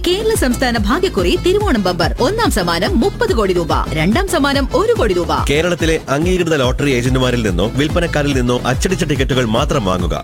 കേരള സംസ്ഥാന ഭാഗ്യക്കുറി തിരുവോണം ബമ്പർ ഒന്നാം സമ്മാനം മുപ്പത് കോടി രൂപ രണ്ടാം സമ്മാനം ഒരു കോടി രൂപ കേരളത്തിലെ അംഗീകൃത ലോട്ടറി ഏജന്റുമാരിൽ നിന്നോ വിൽപ്പനക്കാരിൽ നിന്നോ അച്ചടിച്ച ടിക്കറ്റുകൾ മാത്രം വാങ്ങുക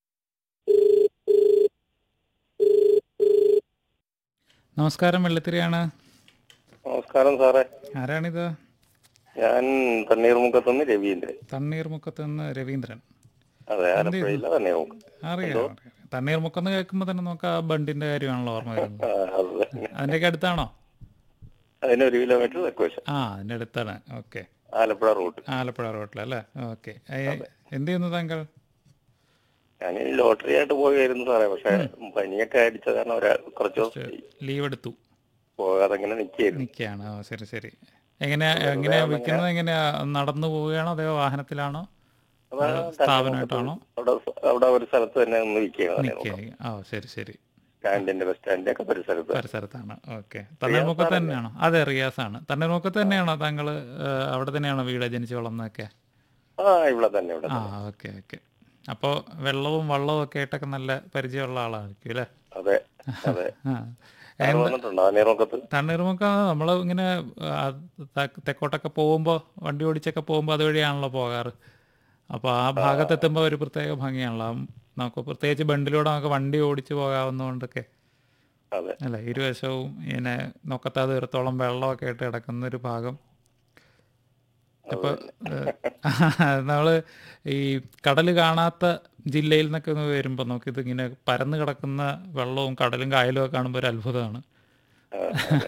നമസ്കാരം വെള്ളത്തിരിയാണ് നമസ്കാരം സാറേ ആരാണിത് ഞാൻ തണ്ണീർമുക്കത്തുനിന്ന് രവീന്ദ്രൻ തണ്ണീർമുക്കത്ത് നിന്ന് രവീന്ദ്രൻ അതെ ആലപ്പുഴയില്ല തണ്ണീർമുക്കം അറിയാം അറിയാം. തണ്ണീർമുക്കെന്ന് കേൾക്കുമ്പോൾ തന്നെ നമുക്ക് ആ ബണ്ടിന്റെ കാര്യമാണല്ലോ ഓർമ്മ വരുന്നത് ആ, അത് തന്നെ അതിന്റെയൊക്കെ അടുത്താണോ അതിന് ഒരു കിലോമീറ്റർ തെക്കുവശം ആ അതിന്റെ അടുത്താണ് ഓക്കെ ആലപ്പുഴ റൂട്ട് ആലപ്പുഴ റോട്ടിലല്ലേ ഓക്കെ എന്ത് ചെയ്യുന്നു താങ്കൾ ഞാൻ ഈ ലോട്ടറി ആയിട്ട് പോയിരുന്നു സാറേ പക്ഷെ പനിയൊക്കെ അടിച്ച കാരണം ഒരാ കുറച്ച് ദിവസം ലീവ് എടുത്തു പോകാതെ ഇങ്ങനെ നിൽക്കായിരുന്നു നിൽക്കുകയാണ് ഓ ശരി ശരി എങ്ങനെയാ എങ്ങനെയാ വിൽക്കുന്നത് എങ്ങനെയാ നടന്നു പോവുകയാണോ അതോ വാഹനത്തിലാണോ അതോ സ്ഥാപനമായിട്ടാണോ അവിടെ അവിടെ ഒരു സ്ഥലത്ത് തന്നെ ഒന്ന് നിൽക്കുകയാണ് നിൽക്കുക ആ ശരി ശരി സ്റ്റാൻഡിന്റെ ബസ് സ്റ്റാൻഡിന്റെ ഒക്കെ പരിസരത്ത് പരിസരത്താണ് ഓക്കെ തണ്ണീർമുക്കത്ത് തന്നെയാണോ അതെ റിയാസാണ് തണ്ണീർമുക്കത്ത് തന്നെയാണോ താങ്കൾ അവിടെ തന്നെയാണോ വീട് ജനിച്ചു വളർന്നതൊക്കെ ആ ഇവിടെ തന്നെ ഇവിടെ ആ ഓക്കെ ഓക്കെ അപ്പോൾ വെള്ളവും വള്ളവും ഒക്കെ ആയിട്ടൊക്കെ നല്ല പരിചയമുള്ള ആളായിരിക്കും അല്ലേ അതെ അതെ ആ സാറ് വന്നിട്ടുണ്ടോ തണ്ണീർമുക്കത്ത് തണ്ണീർമുക്ക നമ്മൾ ഇങ്ങനെ ആ, ത- തെക്കോട്ടൊക്കെ പോകുമ്പോൾ വണ്ടി ഓടിച്ചൊക്കെ പോകുമ്പോൾ അതുവഴിയാണല്ലോ പോകാറ് അപ്പോൾ ആ ഭാഗത്തെത്തുമ്പോൾ ഒരു പ്രത്യേക ഭംഗിയാണല്ലോ ആ നമുക്ക് പ്രത്യേകിച്ച് ബണ്ടിലൂടെ നമുക്ക് വണ്ടി ഓടിച്ച് പോകാവുന്നതുകൊണ്ടൊക്കെ അതെ അല്ല ഇരുവശവും ഇങ്ങനെ നോക്കത്താ ദൂരത്തോളം വെള്ളമൊക്കെ ആയിട്ട് കിടക്കുന്ന ഒരു ഭാഗം അപ്പോൾ നമ്മൾ ഈ കടൽ കാണാത്ത ജില്ലയിൽ നിന്നൊക്കെ ഒന്ന് വരുമ്പോൾ നമുക്ക് ഇതിങ്ങനെ പരന്ന് കിടക്കുന്ന വെള്ളവും കടലും കായലും ഒക്കെ കാണുമ്പോൾ ഒരു അത്ഭുതമാണ് ആ, അതെ.